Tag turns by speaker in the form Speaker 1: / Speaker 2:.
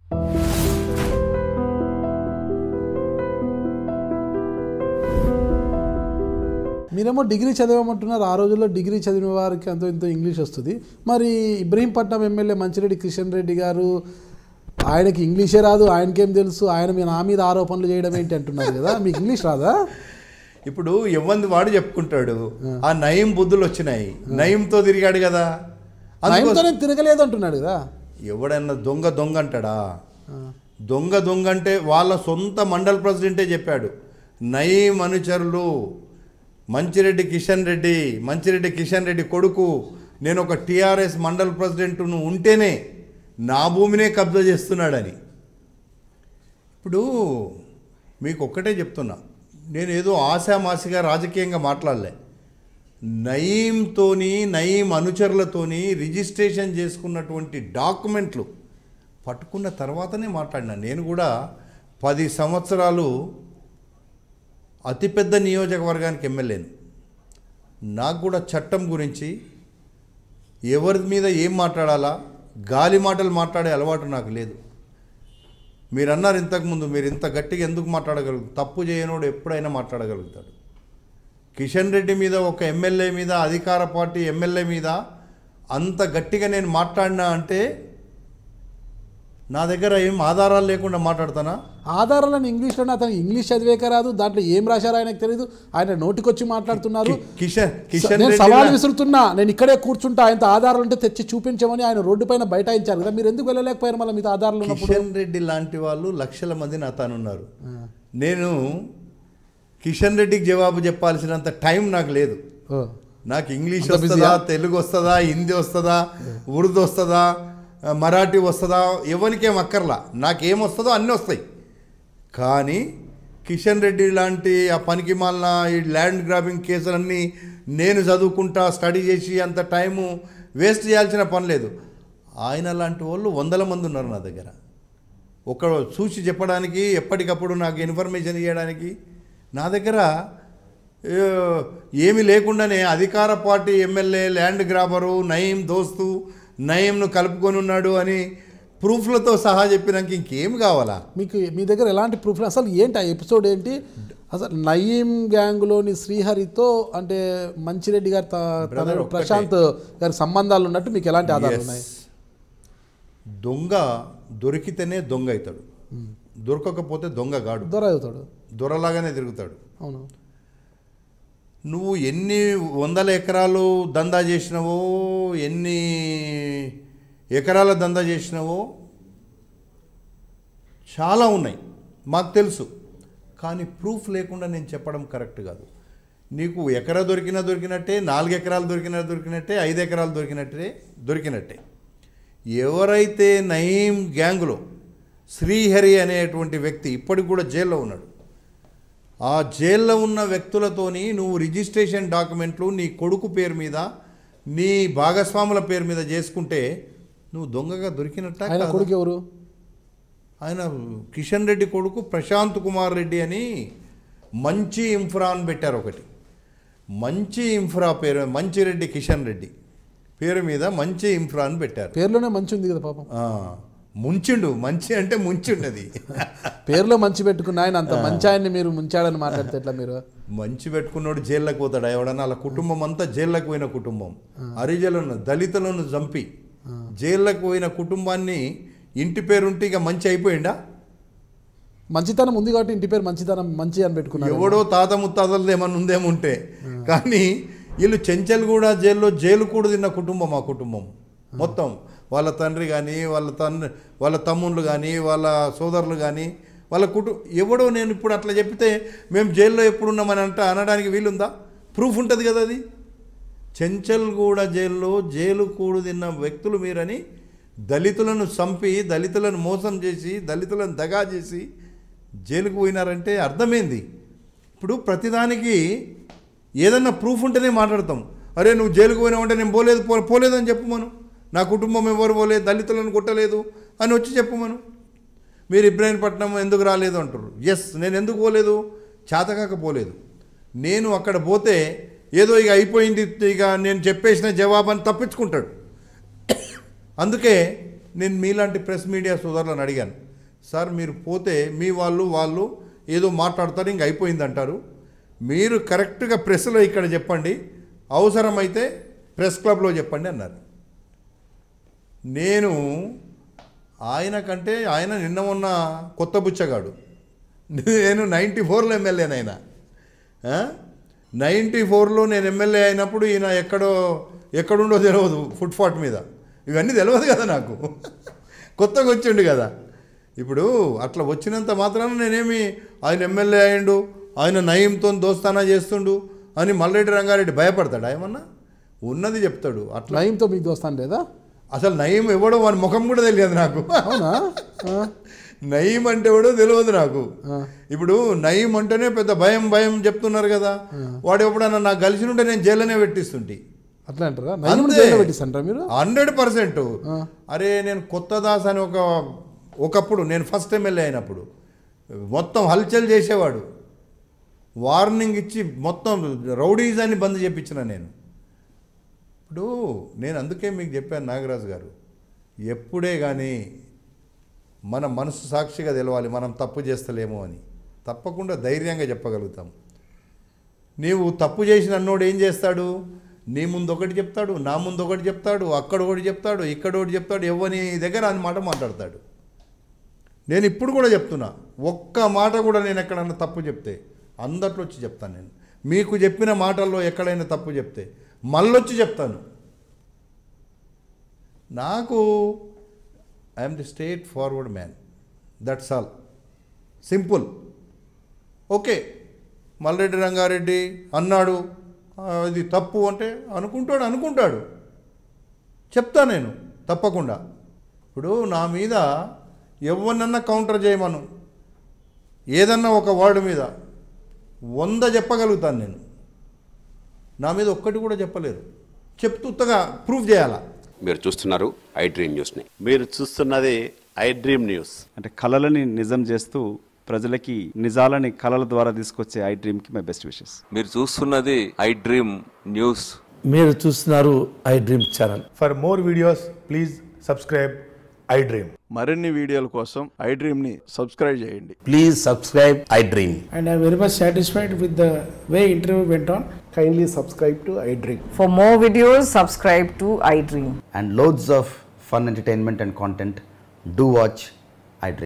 Speaker 1: మీరేమో డిగ్రీ చదివామంటున్నారు ఆ రోజుల్లో డిగ్రీ చదివిన వారికి అంతో ఇంతో ఇంగ్లీష్ వస్తుంది మరి ఇబ్రహీంపట్నం ఎమ్మెల్యే మంచిరెడ్డి కిషన్ రెడ్డి గారు ఆయనకి ఇంగ్లీషే రాదు ఆయనకేం తెలుసు ఆయన మీ నా మీద ఆరోపణలు చేయడం ఏంటి అంటున్నారు కదా మీకు ఇంగ్లీష్ రాదా
Speaker 2: ఇప్పుడు ఎవ్వంది వాడు చెప్పుకుంటాడు ఆ నయం బుద్ధులు వచ్చినాయి నయంతో తిరిగాడు కదా అందుకోసం
Speaker 1: ఆయనతో నేను తిరగలేదు అంటున్నాడు కదా
Speaker 2: ఎవడన్నా దొంగ దొంగ అంటాడా దొంగ దొంగ అంటే వాళ్ళ సొంత మండల్ ప్రెసిడెంటే చెప్పాడు నయీం అనుచరులు మంచిరెడ్డి కిషన్ రెడ్డి మంచిరెడ్డి కిషన్ రెడ్డి కొడుకు నేను ఒక టీఆర్ఎస్ మండల్ ప్రెసిడెంట్ను ఉంటేనే నా భూమినే కబ్జా చేస్తున్నాడని ఇప్పుడు మీకు ఒక్కటే చెప్తున్నా నేను ఏదో ఆశామాసిగా రాజకీయంగా మాట్లాడలే నయీంతోని నయీం అనుచరులతోని రిజిస్ట్రేషన్ చేసుకున్నటువంటి డాక్యుమెంట్లు పట్టుకున్న తర్వాతనే మాట్లాడినా నేను కూడా పది సంవత్సరాలు అతిపెద్ద నియోజకవర్గానికి ఎమ్మెల్యేను నాకు కూడా చట్టం గురించి ఎవరి మీద ఏం మాట్లాడాలా గాలి మాటలు మాట్లాడే అలవాటు నాకు లేదు మీరు అన్నారు ఇంతకుముందు మీరు ఇంత గట్టిగా ఎందుకు మాట్లాడగలుగుతారు తప్పు చేయనోడు ఎప్పుడైనా మాట్లాడగలుగుతాడు కిషన్ రెడ్డి మీద ఒక ఎమ్మెల్యే మీద అధికార పార్టీ ఎమ్మెల్యే మీద అంత గట్టిగా నేను మాట్లాడినా అంటే నా దగ్గర ఏం ఆధారాలు లేకుండా మాట్లాడతానా
Speaker 1: ఆధారాలను ఇంగ్లీష్లోనే అతను ఇంగ్లీష్ చదివేక రాదు దాంట్లో ఏం రాశారో ఆయనకు తెలియదు ఆయన నోటికొచ్చి మాట్లాడుతున్నారు
Speaker 2: కి- కిషన్ కిషన్
Speaker 1: నేను
Speaker 2: రెడ్డి
Speaker 1: సవాల్
Speaker 2: లా-
Speaker 1: విసురుతున్నా నేను ఇక్కడే కూర్చుంటా ఆయనతో ఆధారాలు ఉంటే తెచ్చి చూపించమని ఆయన రోడ్డు పైన బైఠాయించారు కదా మీరు ఎందుకు వెళ్ళలేకపోయారు మళ్ళీ మీతో ఆధారాలు ఉన్నప్పుడు
Speaker 2: కిషన్ రెడ్డి లాంటి వాళ్ళు లక్షల మంది నా తానున్నారు నేను కిషన్ రెడ్డికి జవాబు చెప్పాల్సినంత టైం నాకు లేదు
Speaker 1: ఓ.
Speaker 2: నాకు ఇంగ్లీష్
Speaker 1: అంత
Speaker 2: వస్తుందా
Speaker 1: బిజీయా?
Speaker 2: తెలుగు వస్తుందా హిందీ వస్తుందా ఉర్దూ వస్తుందా ఆ, మరాఠీ వస్తుందా ఎవరికేం అక్కర్లా నాకేం వస్తుందో అన్నీ వస్తాయి కానీ కిషన్ రెడ్డి లాంటి ఆ పనికి మాలిన ఈ ల్యాండ్ గ్రాబింగ్ కేసులన్నీ నేను చదువుకుంటా స్టడీ చేసి అంత టైము వేస్ట్ చేయాల్సిన పని లేదు ఆయన లాంటి వాళ్ళు వందల మంది ఉన్నారు నా దగ్గర ఒక చూసి చెప్పడానికి ఎప్పటికప్పుడు నాకు ఇన్ఫర్మేషన్ ఇవ్వడానికి నా దగ్గర ఏ, ఏమీ లేకుండానే అధికార party MLA land grabber Nayeem దోస్తు నయీంను కలుపుకొని ఉన్నాడు అని ప్రూఫ్లతో సహా చెప్పినాక ఇంకేం కావాలా
Speaker 1: మీకు మీ దగ్గర ఎలాంటి ప్రూఫ్ అసలు ఏంటి ఆ ఎపిసోడ్ ఏంటి అసలు నయీం గ్యాంగ్లోని శ్రీహరితో అంటే మంచిరెడ్డి గారి త-
Speaker 2: Brother,
Speaker 1: తనయుడు
Speaker 2: ఒక్కటే.
Speaker 1: ప్రశాంత్ గారి సంబంధాలు ఉన్నట్టు మీకు ఎలాంటి ఆధారాలు
Speaker 2: Yes.
Speaker 1: ఉన్నాయి
Speaker 2: దొంగ దొరికితేనే దొంగ అవుతాడు దొరకకపోతే దొంగ గాడు
Speaker 1: దొర అవుతాడు
Speaker 2: దొరలాగానే తిరుగుతాడు
Speaker 1: అవును
Speaker 2: నువ్వు ఎన్ని వందల ఎకరాలు దందా చేసినావో ఎన్ని ఎకరాల దందా చేసినావో చాలా ఉన్నాయి మాకు తెలుసు కానీ ప్రూఫ్ లేకుండా నేను చెప్పడం కరెక్ట్ కాదు నీకు ఎకరా దొరికినా దొరికినట్టే నాలుగు ఎకరాలు దొరికినా దొరికినట్టే ఐదు ఎకరాలు దొరికినట్టే దొరికినట్టే ఎవరైతే నయీం గ్యాంగ్లో శ్రీహరి అనేటువంటి వ్యక్తి ఇప్పటికి కూడా జైల్లో ఉన్నాడు ఆ జైల్లో ఉన్న వ్యక్తులతోని నువ్వు రిజిస్ట్రేషన్ డాక్యుమెంట్లు నీ కొడుకు పేరు మీద నీ భాగస్వాముల పేరు మీద చేసుకుంటే నువ్వు దొంగగా దొరికినట్ట
Speaker 1: ఆయన
Speaker 2: కాదా?
Speaker 1: కొడుకు ఎవరు
Speaker 2: ఆయన కిషన్ రెడ్డి కొడుకు ప్రశాంత్ కుమార్ రెడ్డి అని మంచి ఇన్ఫ్రా అని పెట్టారు ఒకటి మంచి ఇన్ఫ్రా పేరు మంచిరెడ్డి కిషన్ రెడ్డి పేరు మీద మంచి ఇన్ఫ్రా అని పెట్టారు
Speaker 1: పేర్లోనే మంచి ఉంది కదా పాపం
Speaker 2: ఆ, ముంచిండు మంచి అంటే ముంచిండది
Speaker 1: పేరులో మంచి పెట్టుకున్న ఆయన అంత మంచి ఆయన్ని మీరు ముంచాడని మాట్లాడితే ఎట్లా మీరు
Speaker 2: మంచి పెట్టుకున్నోడు జైల్లోకి పోతాడు ఎవడన్నా వాళ్ళ కుటుంబం అంతా జైల్లోకి పోయిన కుటుంబం హరిజలను దళితులను చంపి జైల్లోకి పోయిన కుటుంబాన్ని ఇంటి పేరుంటే ఇక మంచి అయిపోయిందా
Speaker 1: మంచితనం ఉంది కాబట్టి ఇంటి పేరు మంచితనం మంచి అని పెట్టుకున్నారు
Speaker 2: ఎవడో తాత ముత్తాతలది ఏమన్నా ఉందేమో ఉంటే కానీ వీళ్ళు చెంచల్గూడ జైల్లో జైలు కూడా తిన్న కుటుంబం ఆ కుటుంబం మొత్తం వాళ్ళ తండ్రి కానీ వాళ్ళ తండ్రి వాళ్ళ తమ్ముళ్ళు కానీ వాళ్ళ సోదరులు కానీ వాళ్ళ కుటుంబ ఎవడో నేను ఇప్పుడు అట్లా చెప్తే మేము జైల్లో ఎప్పుడు ఉన్నామని అంట అనడానికి వీలుందా ప్రూఫ్ ఉంటుంది కదా అది చెంచల్గూడ జైల్లో జైలు కూడు తిన్న వ్యక్తులు మీరని దళితులను చంపి దళితులను మోసం చేసి దళితులను దగా చేసి జైలుకు పోయినారంటే అర్థమైంది ఇప్పుడు ప్రతిదానికి ఏదన్నా ప్రూఫ్ ఉంటేనే మాట్లాడతాం అరే నువ్వు జైలుకు పోయినావంటే నేను పోలేదు పో పోలేదని చెప్పమను నా కుటుంబం ఎవరు పోలేదు దళితులను కొట్టలేదు అని వచ్చి చెప్పమను మీరు ఇబ్రాహీంపట్నం ఎందుకు రాలేదు అంటారు ఎస్ నేను ఎందుకు పోలేదు చేతకాక పోలేదు నేను అక్కడ పోతే ఏదో ఇక అయిపోయింది ఇక నేను చెప్పేసిన జవాబు అని తప్పించుకుంటాడు అందుకే నేను మీలాంటి ప్రెస్ మీడియా సోదరులను అడిగాను సార్ మీరు పోతే మీ వాళ్ళు వాళ్ళు ఏదో మాట్లాడతారు ఇంక అయిపోయింది అంటారు మీరు కరెక్ట్గా ప్రెస్లో ఇక్కడ చెప్పండి అవసరమైతే ప్రెస్ క్లబ్లో చెప్పండి అన్నారు నేను ఆయన కంటే ఆయన నిన్న మొన్న కొత్త బుచ్చగాడు నేను నైంటీ ఫోర్లో ఎమ్మెల్యేనైనా నైంటీ ఫోర్లో నేను ఎమ్మెల్యే అయినప్పుడు ఈయన ఎక్కడో ఎక్కడుండో తెలియదు ఫుట్పాత్ మీద ఇవన్నీ తెలియదు కదా నాకు కొత్తగా వచ్చిండు కదా ఇప్పుడు అట్లా వచ్చినంత మాత్రాన నేనేమి ఆయన ఎమ్మెల్యే అయిండు ఆయన నయంతో దోస్తానా చేస్తుండు అని మల్లరెడ్డి రంగారెడ్డి భయపడతాడా ఏమన్నా ఉన్నది చెప్తాడు అట్లా
Speaker 1: నయంతో మీకు దోస్తాను లేదా
Speaker 2: అసలు నయం ఎవడో వాని ముఖం కూడా తెలియదు నాకు
Speaker 1: అవునా ఆ,
Speaker 2: నయం అంటే ఎవడో తెలియదు నాకు
Speaker 1: ఆ.
Speaker 2: ఇప్పుడు నయం అంటేనే పెద్ద భయం భయం చెప్తున్నారు కదా వాడు ఎప్పుడన్నా నాకు కలిసి ఉంటే నేను జైల్లోనే పెట్టిస్తుంటే
Speaker 1: అట్లా అంటారా నయం
Speaker 2: అంతే.
Speaker 1: జైల్లో పెట్టిస్తాంటారా మీరు
Speaker 2: హండ్రెడ్ పర్సెంట్
Speaker 1: ఆ.
Speaker 2: అరే నేను కొత్త దాస్ అని ఒక ఒకప్పుడు నేను ఫస్ట్ ఎమ్మెల్యే అయినప్పుడు మొత్తం హల్చల్ చేసేవాడు వార్నింగ్ ఇచ్చి మొత్తం రౌడీజాన్ని బంద్ చేయించిన నేను ఇప్పుడు నేను అందుకే మీకు చెప్పాను నాగరాజు గారు ఎప్పుడే కానీ మన మనసు సాక్షిగా తెలవాలి మనం తప్పు చేస్తలేమో అని తప్పకుండా ధైర్యంగా చెప్పగలుగుతాం నీవు తప్పు చేసిన అన్నోడు ఏం చేస్తాడు నీ ముందు ఒకటి చెప్తాడు నా ముందు ఒకటి చెప్తాడు అక్కడ ఒకటి చెప్తాడు ఇక్కడ ఒకటి చెప్తాడు ఎవరి దగ్గర అని మాట మాట్లాడతాడు నేను ఇప్పుడు కూడా చెప్తున్నా ఒక్క మాట కూడా నేను ఎక్కడన్నా తప్పు చెప్తే అందట్లో వచ్చి చెప్తాను నేను మీకు చెప్పిన మాటల్లో ఎక్కడైనా తప్పు చెప్తే మళ్ళొచ్చి చెప్తాను నాకు I'm the state forward man that's all simple okay Malreddy Rangareddy అన్నాడు ఆ, ఇది తప్పు అంటే అనుకుంటాడు అనుకుంటాడు చెప్తా నేను తప్పకుండా ఇప్పుడు నా మీద ఎవరినన్నా కౌంటర్ చేయమను ఏదన్నా ఒక వర్డ్ మీద వంద చెప్పగలుగుతాను నేను నా మీద ఒక్కటి కూడా చెప్పలేరు చెప్తుత్తగా ప్రూవ్ చేయాలా
Speaker 3: మీరు చూస్తున్నారు ఐ డ్రీమ్ న్యూస్ని
Speaker 4: మీరు చూస్తున్నది ఐ డ్రీమ్ న్యూస్
Speaker 5: అంటే కళలని నిజం చేస్తూ ప్రజలకి నిజాలని కళల ద్వారా తీసుకొచ్చే ఐ డ్రీమ్కి మై బెస్ట్ విషెస్
Speaker 6: మీరు చూస్తున్నది ఐ డ్రీమ్ న్యూస్
Speaker 7: మీరు చూస్తున్నారు iDream channel
Speaker 8: For more videos, please subscribe iDream.
Speaker 9: మరిన్ని వీడియోల కోసం ఐ డ్రీమ్ని సబ్స్క్రైబ్ చేయండి
Speaker 7: please subscribe iDream
Speaker 10: and I'm very much satisfied with the way interview went on.
Speaker 8: Kindly subscribe to iDream.
Speaker 11: For more videos, subscribe to iDream.
Speaker 7: And loads of fun entertainment and content do watch